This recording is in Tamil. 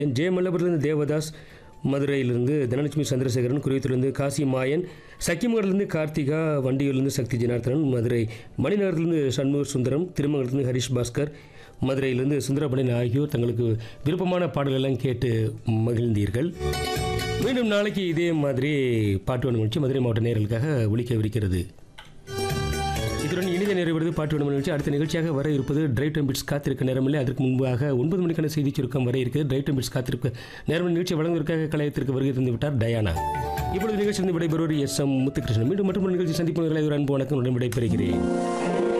ஜெயமல்லபுரத்திலிருந்து தேவதாஸ் மதுரையிலிருந்து தனலட்சுமி சந்திரசேகரன் குருவத்திலிருந்து காசி மாயன் சக்கிமங்கலத்திலிருந்து கார்த்திகா வண்டியூர்லேருந்து சக்தி ஜனார்த்தனன் மதுரை மணிநகரத்திலிருந்து சண்முக சுந்தரம் திருமங்கலத்திலிருந்து ஹரிஷ் பாஸ்கர் மதுரையிலிருந்து சுந்தரபணன் ஆகியோர் தங்களுக்கு விருப்பமான பாடலெல்லாம் கேட்டு மகிழ்ந்தீர்கள் மீண்டும் நாளைக்கு இதே மாதிரி பாட்டு வண்ண நிகழ்ச்சி மதுரை மாவட்ட நேர்களுக்காக ஒலிக்கவிருக்கிறது இதுடன் இனித நிறைவது பாட்டு விடும் நிகழ்ச்சி அடுத்த நிகழ்ச்சியாக வர இருப்பது டிரைவ் டைம் பிட்ஸ் காத்திருக்க நேரமில்லை அதற்கு முன்பாக ஒன்பது மணிக்கான செய்தி சுருக்கம் வர இருக்கிறது டிரைவ் டைம் பிட்ஸ் காத்திருக்க நேரம் நிகழ்ச்சி வழங்குவதற்காக கலையத்திற்கு வருகை தந்து விட்டார் டயானா இப்பொழுது நிகழ்ச்சி விடைபெறுவர் எஸ் எம் முத்துகிருஷ்ணன் மீண்டும் மற்றொரு நிகழ்ச்சி சந்திப்பு ஒரு அன்பு வணக்கம் விடைபெறுகிறேன்